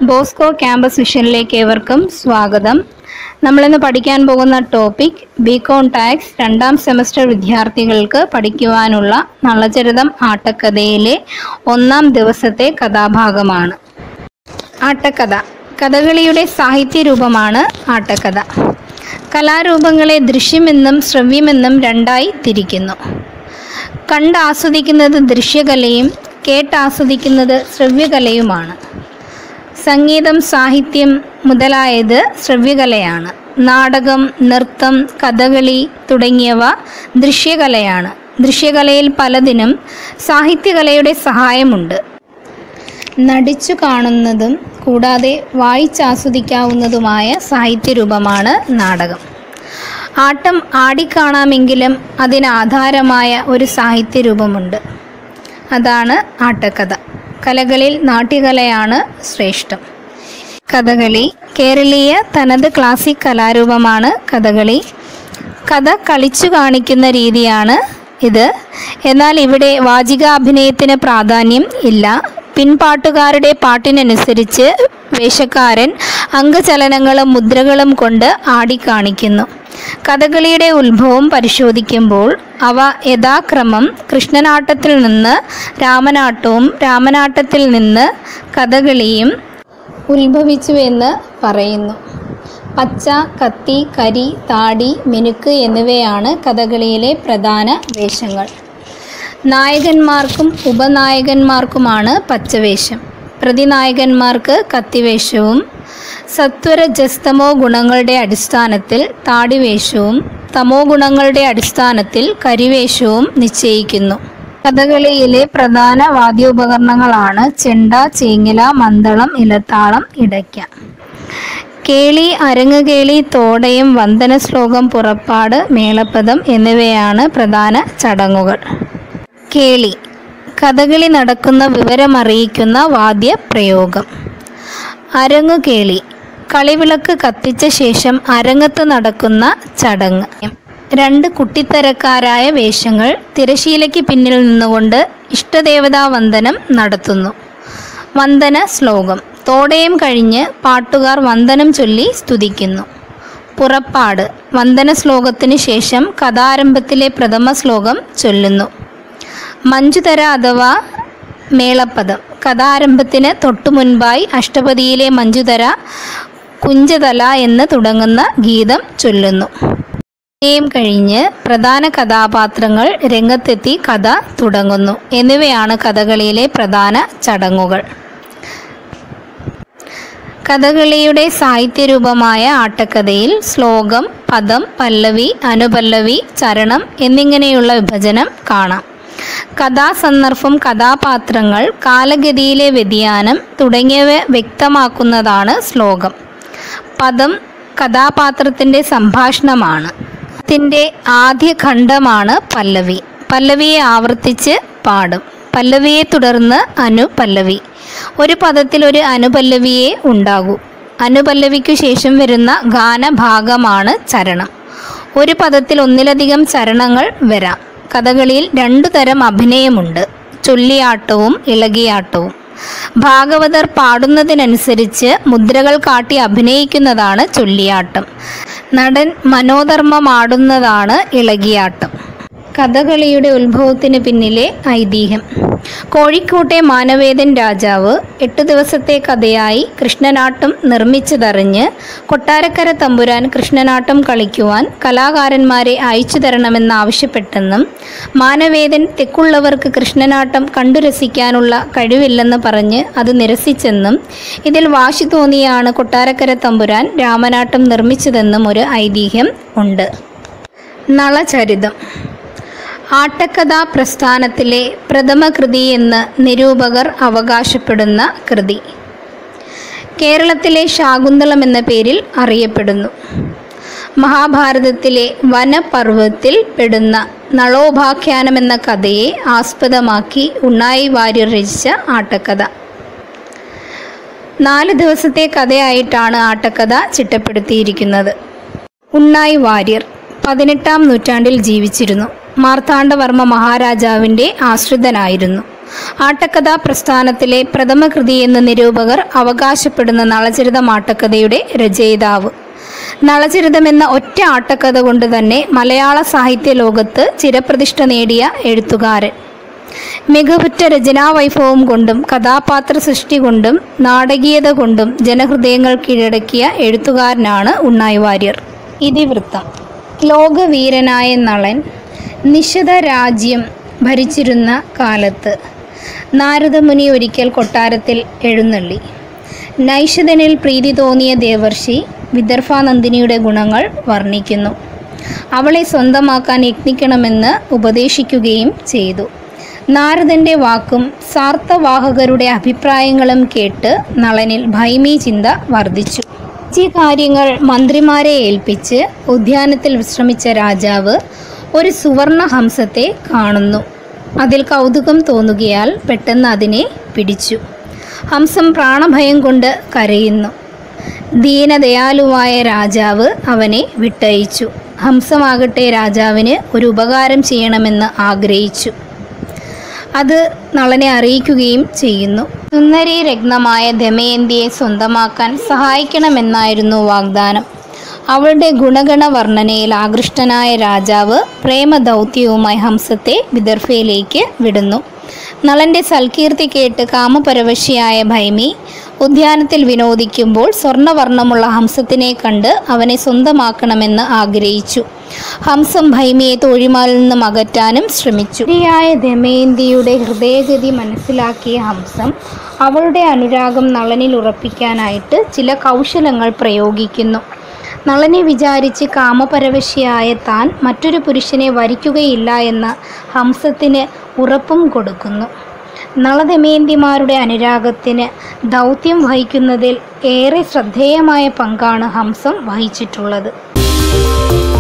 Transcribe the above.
Bosco campus വിഷനിലേക്ക് ഏവർക്കും സ്വാഗതം നമ്മളിന്ന് പഠിക്കാൻ പോകുന്ന ടോപ്പിക് ബികോൺ ടാക്സ് രണ്ടാം സെമസ്റ്റർ വിദ്യാർത്ഥികൾക്ക് പഠിക്കുവാനുള്ള നളചരിതം ആട്ടക്കഥയിലെ ഒന്നാം ദിവസത്തെ കഥാഭാഗമാണ് ആട്ടക്കഥ കഥകളിയുടെ സാഹിത്യ രൂപമാണ് ആട്ടക്കഥ കലാരൂപങ്ങളെ ദൃശ്യമെന്നും ശ്രവ്യമെന്നും രണ്ടായി തിരിക്കുന്നു കണ്ടാസ്വദിക്കുന്നത് ദൃശ്യകലയും കേട്ടാസ്വദിക്കുന്നത് ശ്രവ്യകലയുമാണ് സംഗീതം സാഹിത്യം മുതലായത് ശ്രവ്യകലയാണ് നാടകം നൃത്തം കഥകളി തുടങ്ങിയവ ദൃശ്യകലയാണ് ദൃശ്യകലയിൽ പലതിനും സാഹിത്യകലയുടെ സഹായമുണ്ട് നടിച്ചു കാണുന്നതും കൂടാതെ വായിച്ചാസ്വദിക്കാവുന്നതുമായ സാഹിത്യരൂപമാണ് നാടകം ആട്ടം ആടിക്കാണാമെങ്കിലും അതിനാധാരമായ ഒരു സാഹിത്യരൂപമുണ്ട് അതാണ് ആട്ടക്കഥ കലകളിൽ നാട്യകലയാണ് ശ്രേഷ്ഠം കഥകളി കേരളീയ തനത് ക്ലാസിക് കലാരൂപമാണ് കഥകളി കഥ കളിച്ചു കാണിക്കുന്ന രീതിയാണ് ഇത് എന്നാൽ ഇവിടെ വാചികാഭിനയത്തിന് പ്രാധാന്യം ഇല്ല പിൻപാട്ടുകാരുടെ പാട്ടിനനുസരിച്ച് വേഷക്കാരൻ അംഗചലനങ്ങളും മുദ്രകളും കൊണ്ട് ആടിക്കാണിക്കുന്നു കഥകളിയുടെ ഉത്ഭവം പരിശോധിക്കുമ്പോൾ അവ യഥാക്രമം കൃഷ്ണനാട്ടത്തിൽ നിന്ന് രാമനാട്ടവും രാമനാട്ടത്തിൽ നിന്ന് കഥകളിയും ഉത്ഭവിച്ചുവെന്ന് പറയുന്നു പച്ച കത്തി കരി താടി മിനുക്ക് എന്നിവയാണ് കഥകളിയിലെ പ്രധാന വേഷങ്ങൾ നായകന്മാർക്കും ഉപനായകന്മാർക്കുമാണ് പച്ചവേഷം പ്രതിനായകന്മാർക്ക് കത്തിവേഷവും സത്വരജസ്തമോ ഗുണങ്ങളുടെ അടിസ്ഥാനത്തിൽ താടിവേഷവും തമോ ഗുണങ്ങളുടെ അടിസ്ഥാനത്തിൽ കരിവേഷവും നിശ്ചയിക്കുന്നു കഥകളിയിലെ പ്രധാന വാദ്യോപകരണങ്ങളാണ് ചെണ്ട ചേങ്ങില മന്ദളം ഇലത്താളം ഇടയ്ക്ക കേളി അരങ്ങുകേളി തോടയം വന്ദന ശ്ലോകം പുറപ്പാട് മേളപ്പദം എന്നിവയാണ് പ്രധാന ചടങ്ങുകൾ കേളി കഥകളി നടക്കുന്ന വിവരമറിയിക്കുന്ന വാദ്യപ്രയോഗം അരങ്ങുകേളി കളിവിളക്ക് കത്തിച്ച ശേഷം അരങ്ങത്ത് നടക്കുന്ന ചടങ്ങ് രണ്ട് കുട്ടിത്തരക്കാരായ വേഷങ്ങൾ തിരശീലയ്ക്ക് പിന്നിൽ നിന്നുകൊണ്ട് ഇഷ്ടദേവതാ വന്ദനം നടത്തുന്നു വന്ദന ശ്ലോകം തോടയം കഴിഞ്ഞ് പാട്ടുകാർ വന്ദനം ചൊല്ലി സ്തുതിക്കുന്നു പുറപ്പാട് വന്ദന ശ്ലോകത്തിന് ശേഷം കഥാരംഭത്തിലെ പ്രഥമ ശ്ലോകം ചൊല്ലുന്നു മഞ്ജുതര അഥവാ മേളപ്പദം കഥാരംഭത്തിന് തൊട്ടു മുൻപായി അഷ്ടപതിയിലെ മഞ്ജുതര കുഞ്ചതല എന്ന് തുടങ്ങുന്ന ഗീതം ചൊല്ലുന്നു യും കഴിഞ്ഞ് പ്രധാന കഥാപാത്രങ്ങൾ രംഗത്തെത്തി കഥ തുടങ്ങുന്നു എന്നിവയാണ് കഥകളിയിലെ പ്രധാന ചടങ്ങുകൾ കഥകളിയുടെ സാഹിത്യരൂപമായ ആട്ടക്കഥയിൽ ശ്ലോകം പദം പല്ലവി അനുപല്ലവി ചരണം എന്നിങ്ങനെയുള്ള വിഭജനം കാണാം കഥാസന്ദർഭം കഥാപാത്രങ്ങൾ കാലഗതിയിലെ വ്യതിയാനം തുടങ്ങിയവ വ്യക്തമാക്കുന്നതാണ് ശ്ലോകം പദം കഥാപാത്രത്തിൻ്റെ സംഭാഷണമാണ് ത്തിൻ്റെ ആദ്യ ഖണ്ഡമാണ് പല്ലവി പല്ലവിയെ ആവർത്തിച്ച് പാടും പല്ലവിയെ തുടർന്ന് അനുപല്ലവി ഒരു പദത്തിൽ ഒരു അനുപല്ലവിയെ ഉണ്ടാകൂ അനുപല്ലവിക്കു ശേഷം വരുന്ന ഗാനഭാഗമാണ് ചരണം ഒരു പദത്തിൽ ഒന്നിലധികം ചരണങ്ങൾ വരാം കഥകളിയിൽ രണ്ടു തരം അഭിനയമുണ്ട് ചൊല്ലിയാട്ടവും ഇളകിയാട്ടവും ഭാഗവതർ പാടുന്നതിനനുസരിച്ച് മുദ്രകൾ കാട്ടി അഭിനയിക്കുന്നതാണ് ചൊല്ലിയാട്ടം നടൻ മനോധർമ്മമാടുന്നതാണ് ഇളകിയാട്ടം കഥകളിയുടെ ഉത്ഭവത്തിന് പിന്നിലെ ഐതിഹ്യം കോഴിക്കോട്ടെ മാനവേദൻ രാജാവ് എട്ടു ദിവസത്തെ കഥയായി കൃഷ്ണനാട്ടം നിർമ്മിച്ചതറിഞ്ഞ് കൊട്ടാരക്കര തമ്പുരാൻ കൃഷ്ണനാട്ടം കളിക്കുവാൻ കലാകാരന്മാരെ അയച്ചു തരണമെന്നാവശ്യപ്പെട്ടെന്നും മാനവേദൻ തെക്കുള്ളവർക്ക് കൃഷ്ണനാട്ടം കണ്ടു രസിക്കാനുള്ള കഴിവില്ലെന്ന് പറഞ്ഞ് അത് നിരസിച്ചെന്നും ഇതിൽ വാശി തോന്നിയാണ് കൊട്ടാരക്കര തമ്പുരാൻ രാമനാട്ടം നിർമ്മിച്ചതെന്നും ഒരു ഐതിഹ്യം ഉണ്ട് നളചരിതം ആട്ടക്കഥാ പ്രസ്ഥാനത്തിലെ പ്രഥമ കൃതി എന്ന് നിരൂപകർ അവകാശപ്പെടുന്ന കൃതി കേരളത്തിലെ ശാകുന്തളം എന്ന പേരിൽ അറിയപ്പെടുന്നു മഹാഭാരതത്തിലെ വനപർവ്വത്തിൽ പെടുന്ന നളോപാഖ്യാനം എന്ന കഥയെ ആസ്പദമാക്കി ഉണ്ണായി വാര്യർ രചിച്ച ആട്ടക്കഥ നാല് ദിവസത്തെ കഥയായിട്ടാണ് ആട്ടക്കഥ ചിട്ടപ്പെടുത്തിയിരിക്കുന്നത് ഉണ്ണായി വാര്യർ പതിനെട്ടാം നൂറ്റാണ്ടിൽ ജീവിച്ചിരുന്നു മാർത്താണ്ഡവർമ്മ മഹാരാജാവിൻ്റെ ആശ്രിതനായിരുന്നു ആട്ടക്കഥാ പ്രസ്ഥാനത്തിലെ പ്രഥമ കൃതി എന്ന് നിരൂപകർ അവകാശപ്പെടുന്ന നളചരിതം ആട്ടക്കഥയുടെ രചയിതാവ് നളചരിതം എന്ന ഒറ്റ ആട്ടക്കഥ കൊണ്ട് തന്നെ മലയാള സാഹിത്യ ലോകത്ത് ചിരപ്രതിഷ്ഠ നേടിയ എഴുത്തുകാരൻ മികവുറ്റ രചനാവൈഭവം കൊണ്ടും കഥാപാത്ര സൃഷ്ടി കൊണ്ടും നാടകീയത കൊണ്ടും ജനഹൃദയങ്ങൾ കീഴടക്കിയ എഴുത്തുകാരനാണ് ഉണ്ണായി വാര്യർ ഇതിവൃത്തം ലോകവീരനായ നളൻ നിശിത രാജ്യം ഭരിച്ചിരുന്ന കാലത്ത് നാരദമുനി ഒരിക്കൽ കൊട്ടാരത്തിൽ എഴുന്നള്ളി നൈഷിതനിൽ പ്രീതി തോന്നിയ ദേവർഷി വിദർഭാനന്ദിനിയുടെ ഗുണങ്ങൾ വർണ്ണിക്കുന്നു അവളെ സ്വന്തമാക്കാൻ യത്നിക്കണമെന്ന് ഉപദേശിക്കുകയും ചെയ്തു നാരദന്റെ വാക്കും സാർത്ഥവാഹകരുടെ അഭിപ്രായങ്ങളും കേട്ട് നളനിൽ ഭൈമീ ചിന്ത വർദ്ധിച്ചു ഈ കാര്യങ്ങൾ മന്ത്രിമാരെ ഏൽപ്പിച്ച് ഉദ്യാനത്തിൽ വിശ്രമിച്ച രാജാവ് ഒരു സുവർണ ഹംസത്തെ കാണുന്നു അതിൽ കൗതുകം തോന്നുകയാൽ പെട്ടെന്ന് അതിനെ പിടിച്ചു ഹംസം പ്രാണഭയം കൊണ്ട് കരയുന്നു ദീനദയാലുവായ രാജാവ് അവനെ വിട്ടയച്ചു ഹംസമാകട്ടെ രാജാവിന് ഒരു ഉപകാരം ചെയ്യണമെന്ന് ആഗ്രഹിച്ചു അത് നളനെ അറിയിക്കുകയും ചെയ്യുന്നു സുന്ദരി രത്നമായ ദമയന്തിയെ സ്വന്തമാക്കാൻ സഹായിക്കണമെന്നായിരുന്നു വാഗ്ദാനം അവളുടെ ഗുണഗണ വർണ്ണനയിൽ ആകൃഷ്ടനായ രാജാവ് പ്രേമദൗത്യവുമായി ഹംസത്തെ വിദർഭയിലേക്ക് വിടുന്നു നളന്റെ സൽകീർത്തി കേട്ട് കാമപരവശിയായ ഭൈമി ഉദ്യാനത്തിൽ വിനോദിക്കുമ്പോൾ സ്വർണ്ണവർണ്ണമുള്ള ഹംസത്തിനെ കണ്ട് അവനെ സ്വന്തമാക്കണമെന്ന് ആഗ്രഹിച്ചു ഹംസം ഭൈമിയെ തോഴിമാലിൽ നിന്നും അകറ്റാനും ശ്രമിച്ചു സ്ത്രീയായ ദമയന്തിയുടെ ഹൃദയഗതി മനസ്സിലാക്കിയ ഹംസം അവളുടെ അനുരാഗം നളനിൽ ഉറപ്പിക്കാനായിട്ട് ചില കൗശലങ്ങൾ പ്രയോഗിക്കുന്നു നളനെ വിചാരിച്ച് കാമപരവശിയായ താൻ മറ്റൊരു പുരുഷനെ വരിക്കുകയില്ല എന്ന ഹംസത്തിന് ഉറപ്പും കൊടുക്കുന്നു നളദമയന്തിമാരുടെ അനുരാഗത്തിന് ദൗത്യം വഹിക്കുന്നതിൽ ഏറെ ശ്രദ്ധേയമായ പങ്കാണ് ഹംസം വഹിച്ചിട്ടുള്ളത്